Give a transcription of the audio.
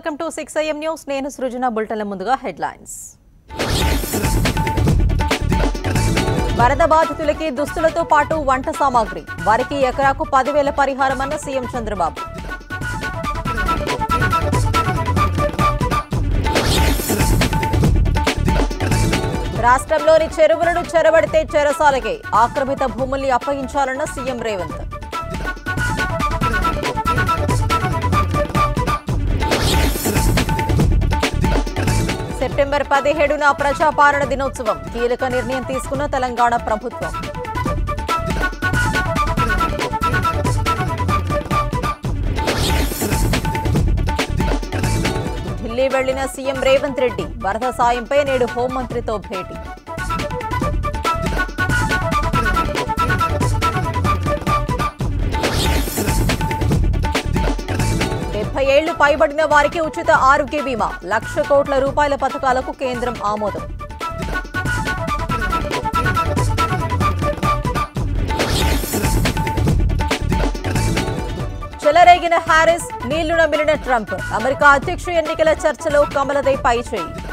welcome to six IM news నేను సృజన బులెటిన్ల ముందుగా headlines వరద బాధితులకి దుస్తులతో పాటు వంట సామాగ్రి వారికి ఎకరాకు పదివేల పరిహారమన్న సీఎం చంద్రబాబు రాష్ట్రంలోని చెరువులను చెరబడితే చెరసాలకే ఆక్రమిత భూముల్ని అప్పగించాలన్న సీఎం రేవంత్ సెప్టెంబర్ పదిహేడున ప్రజాపాలన దినోత్సవం కీలక నిర్ణయం తీసుకున్న తెలంగాణ ప్రభుత్వం ఢిల్లీ వెళ్లిన సీఎం రేవంత్ రెడ్డి వరద సాయంపై నేడు హోంమంత్రితో భేటీ డెబ్బై ఏళ్లు పైబడిన వారికి ఉచిత ఆరోగ్య బీమా లక్ష కోట్ల రూపాయల పథకాలకు కేంద్రం ఆమోదం చెలరేగిన హ్యారిస్ నీళ్లు నమిలిన ట్రంప్ అమెరికా అధ్యక్ష ఎన్నికల చర్చలో కమలదే పైచేయి